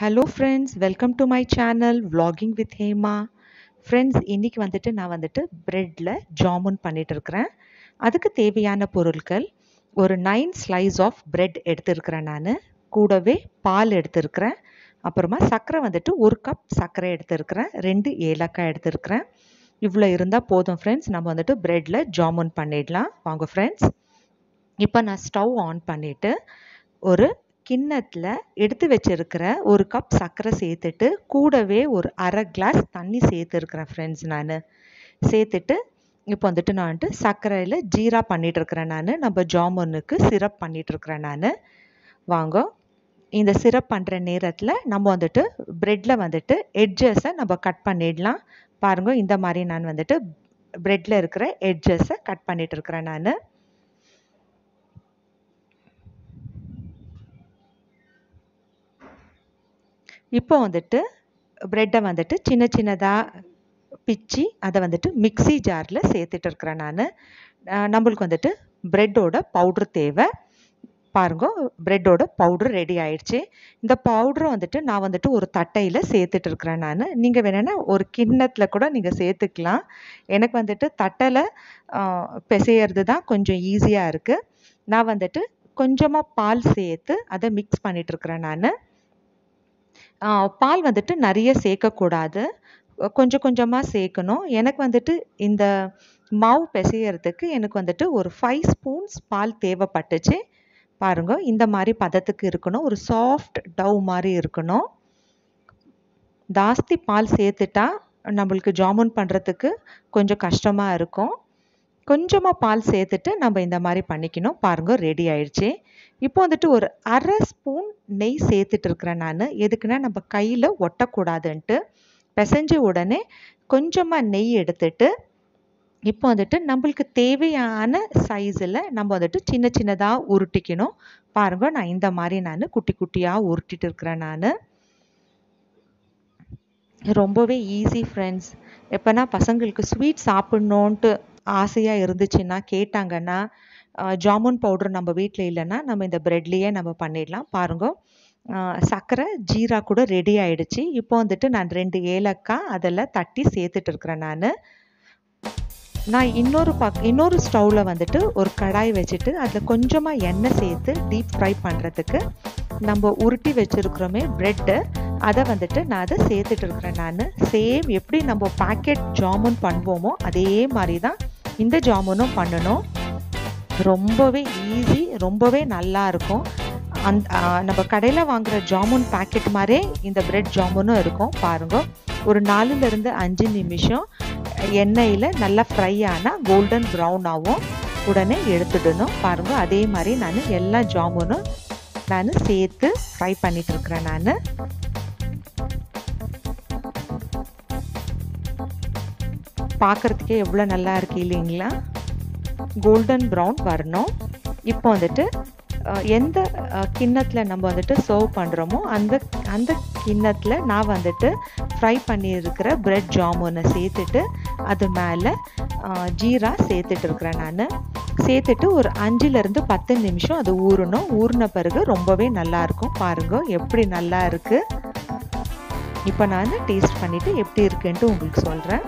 hello friends welcome to my channel vlogging with Hema friends இன்னைக்கு வந்துட்டு நான் வந்துட்டு ப்ரெட்டில் ஜாமுன் பண்ணிட்டு இருக்கிறேன் அதுக்கு தேவையான பொருட்கள் ஒரு நைன் ஸ்லைஸ் ஆஃப் பிரெட் எடுத்திருக்கிறேன் நான் கூடவே பால் எடுத்திருக்கிறேன் அப்புறமா சர்க்கரை வந்துட்டு ஒரு கப் சர்க்கரை எடுத்திருக்கிறேன் ரெண்டு ஏலக்காய் எடுத்திருக்கிறேன் இவ்வளோ இருந்தால் போதும் ஃப்ரெண்ட்ஸ் நம்ம வந்துட்டு ப்ரெட்டில் ஜாமுன் பண்ணிடலாம் வாங்க ஃப்ரெண்ட்ஸ் இப்போ நான் ஸ்டவ் ஆன் பண்ணிவிட்டு ஒரு கிண்ணத்தில் எடுத்து வச்சிருக்கிற ஒரு கப் சர்க்கரை சேர்த்துட்டு கூடவே ஒரு அரை கிளாஸ் தண்ணி சேர்த்துருக்கிறேன் ஃப்ரெண்ட்ஸ் நான் சேர்த்துட்டு இப்போ வந்துட்டு நான் வந்துட்டு சர்க்கரையில் ஜீரா பண்ணிட்டு இருக்கிறேன் நான் நம்ம ஜாமுனுக்கு சிரப் பண்ணிட்டு இருக்கிறேன் நான் வாங்க இந்த சிரப் பண்ணுற நேரத்தில் நம்ம வந்துட்டு ப்ரெட்டில் வந்துட்டு எட்ஜஸை நம்ம கட் பண்ணிடலாம் பாருங்க இந்த மாதிரி நான் வந்துட்டு ப்ரெட்டில் இருக்கிற எட்ஜஸை கட் பண்ணிட்டு இருக்கிறேன் நான் இப்போ வந்துட்டு ப்ரெட்டை வந்துட்டு சின்ன சின்னதாக பிச்சு அதை வந்துட்டு மிக்சி ஜாரில் சேர்த்துட்டு இருக்கிறேன் நான் நம்மளுக்கு வந்துட்டு ப்ரெட்டோட பவுட்ரு தேவை பாருங்க ப்ரெட்டோட பவுட்ரு ரெடி ஆயிடுச்சு இந்த பவுட்ரு வந்துட்டு நான் வந்துட்டு ஒரு தட்டையில் சேர்த்துட்டு இருக்கிறேன் நான் நீங்கள் வேணுன்னா ஒரு கிண்ணத்தில் கூட நீங்கள் சேர்த்துக்கலாம் எனக்கு வந்துட்டு தட்டையில் பிசையிறது தான் கொஞ்சம் ஈஸியாக இருக்குது நான் வந்துட்டு கொஞ்சமாக பால் சேர்த்து அதை மிக்ஸ் பண்ணிட்டு இருக்கிறேன் நான் பால் வந்துட்டு நிறைய சேர்க்கக்கூடாது கொஞ்சம் கொஞ்சமாக சேர்க்கணும் எனக்கு வந்துட்டு இந்த மாவு பிசையறதுக்கு எனக்கு வந்துட்டு ஒரு ஃபைவ் ஸ்பூன்ஸ் பால் தேவைப்பட்டுச்சு பாருங்க இந்த மாதிரி பதத்துக்கு இருக்கணும் ஒரு சாஃப்ட் டவ் மாதிரி இருக்கணும் ஜாஸ்தி பால் சேர்த்துட்டா நம்மளுக்கு ஜாமுன் பண்ணுறதுக்கு கொஞ்சம் கஷ்டமாக இருக்கும் கொஞ்சமாக பால் சேர்த்துட்டு நம்ம இந்த மாதிரி பண்ணிக்கணும் பாருங்க ரெடி ஆயிடுச்சு இப்போ வந்துட்டு ஒரு அரை ஸ்பூன் நெய் சேர்த்துட்டு இருக்கிறேன் நான் எதுக்குன்னா நம்ம கையில் ஒட்டக்கூடாதுன்ட்டு பிசைஞ்ச உடனே கொஞ்சமாக நெய் எடுத்துட்டு இப்போ வந்துட்டு நம்மளுக்கு தேவையான சைஸில் நம்ம வந்துட்டு சின்ன சின்னதாக உருட்டிக்கணும் பாருங்க நான் இந்த மாதிரி நான் குட்டி குட்டியாக உருட்டிட்டு இருக்கிறேன் நான் ரொம்பவே ஈஸி ஃப்ரெண்ட்ஸ் எப்போனா பசங்களுக்கு ஸ்வீட் சாப்பிட்ணுன்ட்டு ஆசையாக இருந்துச்சுன்னா கேட்டாங்கன்னா ஜாமுன் பவுடர் நம்ம வீட்டில் இல்லைன்னா நம்ம இந்த ப்ரெட்லேயே நம்ம பண்ணிடலாம் பாருங்க சர்க்கரை ஜீரா கூட ரெடி ஆயிடுச்சு இப்போ வந்துட்டு நான் ரெண்டு ஏலக்காய் அதில் தட்டி சேர்த்துட்டு இருக்கிறேன் நான் நான் இன்னொரு பக் இன்னொரு ஸ்டவ்வில் வந்துட்டு ஒரு கடாய் வச்சுட்டு அதில் கொஞ்சமாக எண்ணெய் சேர்த்து டீப் ஃப்ரை பண்ணுறதுக்கு நம்ம உருட்டி வச்சுருக்கிறோமே ப்ரெட்டு அதை வந்துட்டு நான் அதை சேர்த்துட்டு இருக்கிறேன் நான் சேம் எப்படி நம்ம பேக்கெட் ஜாமுன் பண்ணுவோமோ அதே மாதிரி தான் இந்த ஜாமுனும் பண்ணணும் ரொம்பவே ஈஸி ரொம்பவே நல்லா இருக்கும் அந் நம்ம கடையில் வாங்குகிற ஜாமுன் பேக்கெட் மாதிரியே இந்த பிரெட் ஜாமுனும் இருக்கும் பாருங்க ஒரு நாலுலேருந்து அஞ்சு நிமிஷம் எண்ணெயில் நல்லா ஃப்ரை ஆனால் கோல்டன் ப்ரௌன் ஆகும் உடனே எடுத்துடணும் பாருங்க அதே மாதிரி நான் எல்லா ஜாமுனும் நான் சேர்த்து ஃப்ரை பண்ணிட்டு இருக்கிறேன் நான் பார்க்குறதுக்கே எவ்வளோ நல்லா இருக்கு இல்லைங்களா கோல்டன் ப்ரௌன் வரணும் இப்போ வந்துட்டு எந்த கிண்ணத்தில் நம்ம வந்துட்டு சர்வ் பண்ணுறோமோ அந்த அந்த கிண்ணத்தில் நான் வந்துட்டு ஃப்ரை பண்ணியிருக்கிற ப்ரெட் ஜாமுனை சேர்த்துட்டு அது மேலே ஜீரா சேர்த்துட்டு இருக்கிறேன் நான் சேர்த்துட்டு ஒரு அஞ்சுலேருந்து பத்து நிமிஷம் அது ஊறணும் ஊறின பிறகு ரொம்பவே நல்லாயிருக்கும் பாருங்கள் எப்படி நல்லா இருக்குது இப்போ நான் டேஸ்ட் பண்ணிவிட்டு எப்படி இருக்குன்ட்டு உங்களுக்கு சொல்கிறேன்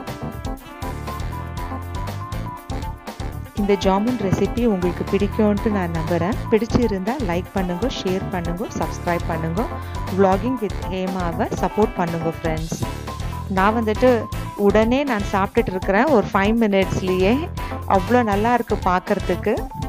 இந்த ஜாமுன் ரெசிபி உங்களுக்கு பிடிக்கும்ன்ட்டு நான் நம்புகிறேன் பிடிச்சிருந்தால் லைக் பண்ணுங்க ஷேர் பண்ணுங்க சப்ஸ்கிரைப் பண்ணுங்க விலாகிங் வித் ஹேமாவை சப்போர்ட் பண்ணுங்க ஃப்ரெண்ட்ஸ் நான் வந்துட்டு உடனே நான் சாப்பிட்டுட்டு இருக்கிறேன் ஒரு ஃபைவ் மினிட்ஸ்லேயே அவ்வளோ நல்லா இருக்குது பார்க்குறதுக்கு